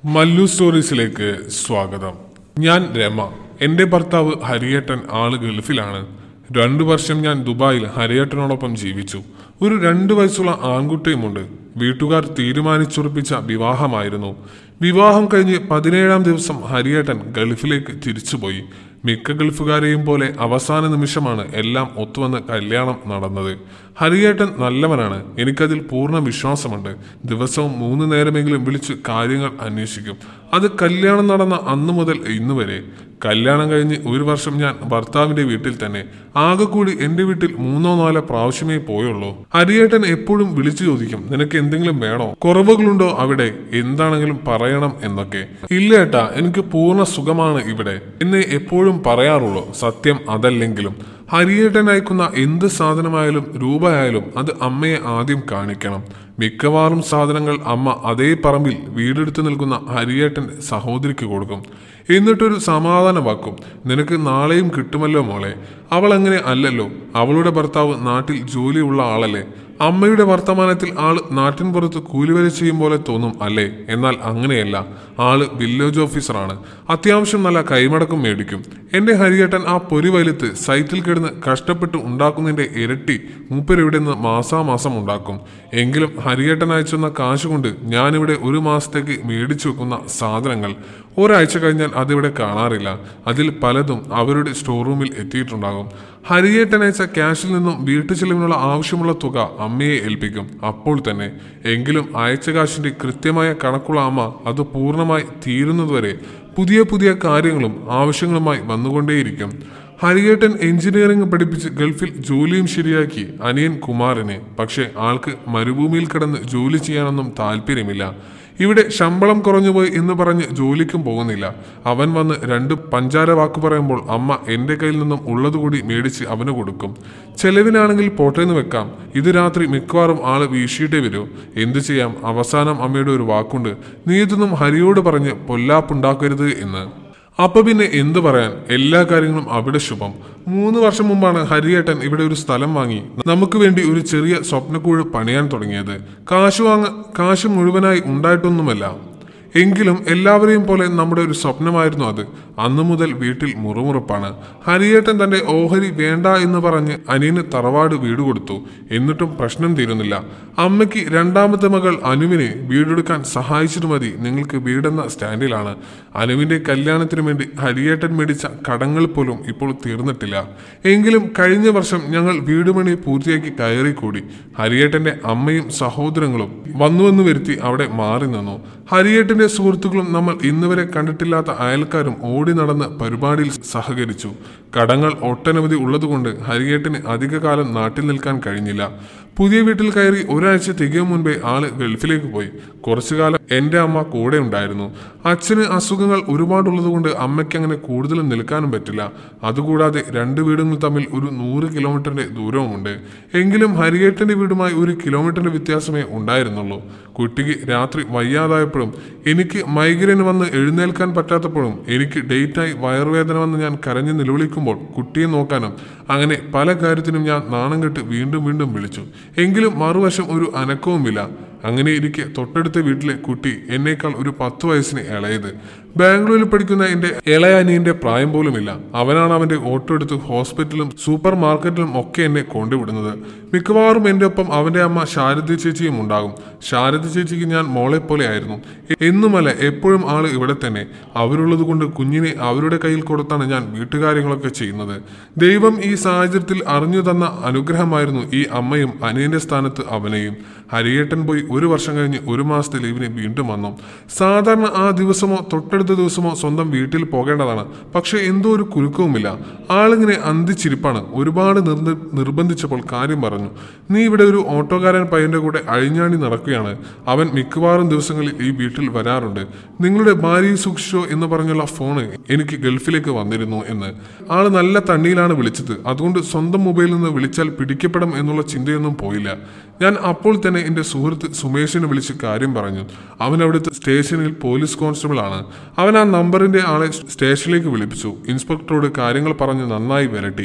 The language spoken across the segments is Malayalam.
മല്ലു സ്റ്റോറീസിലേക്ക് സ്വാഗതം ഞാൻ രമ എൻ്റെ ഭർത്താവ് ഹരിയേട്ടൻ ആള് ഗൾഫിലാണ് രണ്ടു വർഷം ഞാൻ ദുബായിൽ ഹരിയേട്ടനോടൊപ്പം ജീവിച്ചു ഒരു രണ്ടു വയസ്സുള്ള ആൺകുട്ടിയുമുണ്ട് വീട്ടുകാർ തീരുമാനിച്ചുറപ്പിച്ച വിവാഹമായിരുന്നു വിവാഹം കഴിഞ്ഞ് പതിനേഴാം ദിവസം ഹരിയേട്ടൻ ഗൾഫിലേക്ക് തിരിച്ചുപോയി മിക്ക ഗൾഫുകാരെയും പോലെ അവസാന നിമിഷമാണ് എല്ലാം ഒത്തുവന്ന് കല്യാണം നടന്നത് ഹരിയേട്ടൻ നല്ലവനാണ് എനിക്കതിൽ പൂർണ്ണ വിശ്വാസമുണ്ട് ദിവസവും മൂന്ന് നേരമെങ്കിലും വിളിച്ച് കാര്യങ്ങൾ അന്വേഷിക്കും അത് കല്യാണം നടന്ന അന്നു മുതൽ ഇന്ന് വരെ കല്യാണം കഴിഞ്ഞ് ഒരു വർഷം ഞാൻ ഭർത്താവിന്റെ വീട്ടിൽ തന്നെ ആകെ കൂടി എന്റെ വീട്ടിൽ മൂന്നോ നാലോ പ്രാവശ്യമേ പോയുള്ളൂ ഹരിയേട്ടൻ എപ്പോഴും വിളിച്ചു ചോദിക്കും നിനക്ക് എന്തെങ്കിലും വേണോ കുറവുകളുണ്ടോ അവിടെ എന്താണെങ്കിലും പറയണം എന്നൊക്കെ ഇല്ല ഏട്ടാ എനിക്ക് പൂർണ്ണ സുഖമാണ് ഇവിടെ എന്നെ എപ്പോഴും പറയാറുള്ളൂ സത്യം അതല്ലെങ്കിലും ഹരിയേട്ടൻ അയക്കുന്ന എന്ത് സാധനമായാലും രൂപയായാലും അത് അമ്മയെ ആദ്യം കാണിക്കണം മിക്കവാറും സാധനങ്ങൾ അമ്മ അതേ പറമ്പിൽ വീടെടുത്ത് നിൽക്കുന്ന ഹരിയേട്ടന്റെ സഹോദരിക്ക് കൊടുക്കും എന്നിട്ടൊരു സമാധാന വാക്കും നിനക്ക് നാളെയും കിട്ടുമല്ലോ മോളെ അവൾ അങ്ങനെ അല്ലല്ലോ അവളുടെ ഭർത്താവ് നാട്ടിൽ ജോലിയുള്ള ആളല്ലേ അമ്മയുടെ വർത്തമാനത്തിൽ ആള് നാട്ടിൻ പുറത്ത് കൂലിവരെ ചെയ്യും പോലെ തോന്നും അല്ലേ എന്നാൽ അങ്ങനെയല്ല ആള് വില്ലേജ് ഓഫീസറാണ് അത്യാവശ്യം നല്ല കൈമടക്കം മേടിക്കും എന്റെ ഹരിയേട്ടൻ ആ പൊരി വലുത്ത് സൈറ്റിൽ കിടന്ന് കഷ്ടപ്പെട്ട് ഉണ്ടാക്കുന്നതിന്റെ ഇരട്ടി മൂപ്പരിവിടെ നിന്ന് മാസാമാസം ഉണ്ടാക്കും എങ്കിലും ഹരിയേട്ടൻ അയച്ചുന്ന കാശ് കൊണ്ട് ഞാനിവിടെ ഒരു മാസത്തേക്ക് മേടിച്ചു വെക്കുന്ന സാധനങ്ങൾ ഒരാഴ്ച കഴിഞ്ഞാൽ അതിവിടെ കാണാറില്ല അതിൽ പലതും അവരുടെ സ്റ്റോർ റൂമിൽ എത്തിയിട്ടുണ്ടാകും ഹരിയേട്ടൻ അയച്ച ക്യാഷിൽ നിന്നും വീട്ടു ചെലവിനുള്ള ആവശ്യമുള്ള തുക അമ്മയെ ഏൽപ്പിക്കും അപ്പോൾ തന്നെ എങ്കിലും അയച്ച കാശിന്റെ കൃത്യമായ കണക്കുള്ള അമ്മ അത് പൂർണ്ണമായി തീരുന്നതുവരെ പുതിയ പുതിയ കാര്യങ്ങളും ആവശ്യങ്ങളുമായി വന്നുകൊണ്ടേയിരിക്കും ഹരിയേട്ടൻ എഞ്ചിനീയറിംഗ് പഠിപ്പിച്ച് ഗൾഫിൽ ജോലിയും ശരിയാക്കി അനിയൻ കുമാറിന് പക്ഷെ ആൾക്ക് മരുഭൂമിയിൽ കിടന്ന് ജോലി ചെയ്യാനൊന്നും താല്പര്യമില്ല ഇവിടെ ശമ്പളം കുറഞ്ഞുപോയി എന്ന് പറഞ്ഞ് ജോലിക്കും പോകുന്നില്ല അവൻ വന്ന് രണ്ട് പഞ്ചാര വാക്ക് പറയുമ്പോൾ അമ്മ എൻ്റെ കയ്യിൽ നിന്നും ഉള്ളതുകൂടി മേടിച്ച് അവന് കൊടുക്കും ചെലവിനാണെങ്കിൽ പോട്ടേന്ന് വെക്കാം ഇത് രാത്രി മിക്കവാറും ആള് വീശിയിട്ടേ വരൂ എന്തു ചെയ്യാം അവസാനം അമ്മയുടെ ഒരു വാക്കുണ്ട് നീ ഇതൊന്നും ഹരിയോട് പറഞ്ഞ് പൊല്ലാപ്പുണ്ടാക്കരുത് എന്ന് അപ്പൊ പിന്നെ എന്തു പറയാൻ എല്ലാ കാര്യങ്ങളും അവിടെ ശുഭം മൂന്ന് വർഷം മുമ്പാണ് ഹരിയേട്ടൻ ഇവിടെ ഒരു സ്ഥലം വാങ്ങി നമുക്ക് വേണ്ടി ഒരു ചെറിയ സ്വപ്നക്കൂട് പണിയാൻ തുടങ്ങിയത് കാശ് വാങ്ങ കാശ് മുഴുവനായി ഉണ്ടായിട്ടൊന്നുമല്ല എങ്കിലും എല്ലാവരെയും പോലെ നമ്മുടെ ഒരു സ്വപ്നമായിരുന്നു അത് അന്നു മുതൽ വീട്ടിൽ മുറുമുറുപ്പാണ് ഹരിയേട്ടൻ തന്റെ ഓഹരി വേണ്ട എന്ന് പറഞ്ഞ് അനിയന് തറവാട് വീട് കൊടുത്തു എന്നിട്ടും പ്രശ്നം തീരുന്നില്ല അമ്മയ്ക്ക് രണ്ടാമത്തെ മകൾ അനുവിനെ വീടെടുക്കാൻ സഹായിച്ചിട്ട് മതി നിങ്ങൾക്ക് വീടെന്ന സ്റ്റാൻഡിലാണ് അനുവിന്റെ കല്യാണത്തിന് വേണ്ടി ഹരിയേട്ടൻ മേടിച്ച കടങ്ങൾ പോലും ഇപ്പോൾ തീർന്നിട്ടില്ല എങ്കിലും കഴിഞ്ഞ വർഷം ഞങ്ങൾ വീട് പണി പൂർത്തിയാക്കി കയറിക്കൂടി ഹരിയേട്ടന്റെ അമ്മയും സഹോദരങ്ങളും വന്നുവെന്ന് വരുത്തി അവിടെ മാറി നിന്നു ഹരിയേട്ടന്റെ സുഹൃത്തുക്കളും നമ്മൾ ഇന്നുവരെ കണ്ടിട്ടില്ലാത്ത അയൽക്കാരും ഓടി നടന്ന് പരിപാടിയിൽ സഹകരിച്ചു കടങ്ങൾ ഒട്ടനവധി ഉള്ളതുകൊണ്ട് ഹരിയേട്ടന് അധികകാലം നാട്ടിൽ നിൽക്കാൻ കഴിഞ്ഞില്ല പുതിയ വീട്ടിൽ കയറി ഒരാഴ്ച തികയും മുൻപേ ആള് ഗൾഫിലേക്ക് പോയി കുറച്ചു കാലം എൻ്റെ അമ്മ കൂടെ ഉണ്ടായിരുന്നു അച്ഛന് അസുഖങ്ങൾ ഒരുപാടുള്ളതുകൊണ്ട് അമ്മയ്ക്ക് അങ്ങനെ കൂടുതലും നിൽക്കാനും പറ്റില്ല അതുകൂടാതെ രണ്ട് വീടുകൾ തമ്മിൽ ഒരു നൂറ് കിലോമീറ്ററിന്റെ ദൂരവുമുണ്ട് എങ്കിലും ഹരിയേട്ടന്റെ വീടുമായി ഒരു കിലോമീറ്ററിന്റെ വ്യത്യാസമേ ഉണ്ടായിരുന്നുള്ളൂ കുട്ടിക്ക് രാത്രി വയ്യാതായപ്പോഴും എനിക്ക് മൈഗ്രെയിൻ വന്ന് എഴുന്നേൽക്കാൻ പറ്റാത്തപ്പോഴും എനിക്ക് ഡേറ്റായി വയറുവേദന വന്ന് ഞാൻ കരഞ്ഞ് നിലവിളിക്കുമ്പോൾ കുട്ടിയെ നോക്കാനും അങ്ങനെ പല കാര്യത്തിനും ഞാൻ നാണം കെട്ട് വീണ്ടും വീണ്ടും വിളിച്ചു എങ്കിലും മറുവശം ഒരു അനക്കവുമില്ല അങ്ങനെ ഇരിക്കെ തൊട്ടടുത്ത വീട്ടിലെ കുട്ടി എന്നേക്കാൾ ഒരു പത്ത് വയസ്സിന് ഇളയത് ബാംഗ്ലൂരിൽ പഠിക്കുന്ന എൻ്റെ ഇളയ അനിയന്റെ പ്രായം പോലുമില്ല അവനാണ് അവന്റെ ഓട്ടോ എടുത്ത് ഹോസ്പിറ്റലും സൂപ്പർ മാർക്കറ്റിലും ഒക്കെ എന്നെ കൊണ്ടുവിടുന്നത് മിക്കവാറും എൻ്റെ ഒപ്പം അവന്റെ അമ്മ ശാരദ ചേച്ചിയും ഉണ്ടാകും ശാരദ ചേച്ചിക്ക് ഞാൻ മോളെ പോലെ ആയിരുന്നു എന്നുമല്ല എപ്പോഴും ആള് ഇവിടെ തന്നെ അവരുള്ളത് കൊണ്ട് കുഞ്ഞിനെ അവരുടെ കയ്യിൽ കൊടുത്താണ് ഞാൻ വീട്ടുകാര്യങ്ങളൊക്കെ ചെയ്യുന്നത് ദൈവം ഈ സാഹചര്യത്തിൽ അറിഞ്ഞു തന്ന അനുഗ്രഹമായിരുന്നു ഈ അമ്മയും അനിയന്റെ സ്ഥാനത്ത് അവനെയും ഹരിയേട്ടൻ പോയി ഒരു വർഷം കഴിഞ്ഞ് ഒരു മാസത്തെ ലീവിന് വീണ്ടും വന്നു സാധാരണ ആ ദിവസമോ തൊട്ടടുത്ത ദിവസമോ സ്വന്തം വീട്ടിൽ പോകേണ്ടതാണ് പക്ഷെ എന്തോ ഒരു കുലുക്കവുമില്ല ആളിങ്ങനെ അന്തിച്ചിരിപ്പാണ് ഒരുപാട് നിർന്നി നിർബന്ധിച്ചപ്പോൾ കാര്യം പറഞ്ഞു നീ ഇവിടെ ഒരു ഓട്ടോക്കാരൻ പയ്യന്റെ കൂടെ അഴിഞ്ഞാണി നടക്കുകയാണ് അവൻ മിക്കവാറും ദിവസങ്ങളിൽ ഈ വീട്ടിൽ വരാറുണ്ട് നിങ്ങളുടെ ഭാര്യ സൂക്ഷിച്ചോ എന്ന് പറഞ്ഞുള്ള ഫോണ് എനിക്ക് ഗൾഫിലേക്ക് വന്നിരുന്നു എന്ന് ആള് നല്ല തണ്ണിയിലാണ് വിളിച്ചത് അതുകൊണ്ട് സ്വന്തം മൊബൈലിൽ നിന്ന് വിളിച്ചാൽ പിടിക്കപ്പെടും എന്നുള്ള ചിന്തയൊന്നും പോയില്ല ഞാൻ അപ്പോൾ തന്നെ എൻ്റെ സുഹൃത്ത് സുമേഷിനെ വിളിച്ച് കാര്യം പറഞ്ഞു അവൻ അവിടുത്തെ സ്റ്റേഷനിൽ പോലീസ് കോൺസ്റ്റബിൾ ആണ് അവൻ ആ നമ്പറിന്റെ ആളെ സ്റ്റേഷനിലേക്ക് വിളിപ്പിച്ചു ഇൻസ്പെക്ടറോട് കാര്യങ്ങൾ പറഞ്ഞ് നന്നായി വിരട്ടി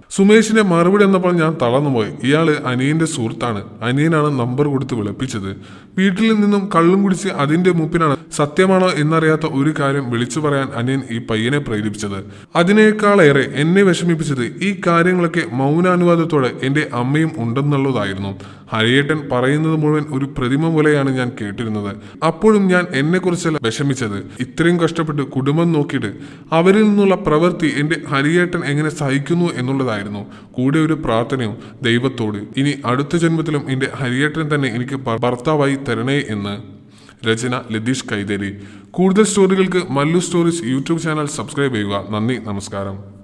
സുമേഷിന്റെ മറുപടി എന്നപ്പോൾ ഞാൻ തളർന്നുപോയി ഇയാള് അനിയന്റെ സുഹൃത്താണ് അനിയനാണ് നമ്പർ കൊടുത്ത് വിളിപ്പിച്ചത് വീട്ടിൽ നിന്നും കള്ളും കുടിച്ച് അതിന്റെ മൂപ്പിനാണ് സത്യമാണോ എന്നറിയാത്ത ഒരു കാര്യം വിളിച്ചു പറയാൻ അനിയൻ ഈ പയ്യനെ പ്രേരിപ്പിച്ചത് അതിനേക്കാളേറെ എന്നെ വിഷമിപ്പിച്ചത് ഈ കാര്യങ്ങളൊക്കെ മൗനാനുവാദത്തോടെ എന്റെ അമ്മയും ഉണ്ടെന്നുള്ളതായിരുന്നു ഹരിയേട്ടൻ പറയുന്നത് മുഴുവൻ ഒരു പ്രതിമ പോലെയാണ് ഞാൻ കേട്ടിരുന്നത് അപ്പോഴും ഞാൻ എന്നെക്കുറിച്ചല്ല വിഷമിച്ചത് ഇത്രയും കഷ്ടപ്പെട്ട് കുടുംബം നോക്കിയിട്ട് അവരിൽ നിന്നുള്ള പ്രവൃത്തി എന്റെ ഹരിയേട്ടൻ എങ്ങനെ സഹിക്കുന്നു എന്നുള്ളതായിരുന്നു കൂടെ ഒരു പ്രാർത്ഥനയും ദൈവത്തോട് ഇനി അടുത്ത ജന്മത്തിലും എന്റെ ഹരിയേട്ടൻ തന്നെ എനിക്ക് ഭ- ഭർത്താവായി തരണേ എന്ന് രചന ലതീഷ് കൈതേരി കൂടുതൽ സ്റ്റോറികൾക്ക് Mallu stories YouTube channel subscribe ചെയ്യുക നന്ദി നമസ്കാരം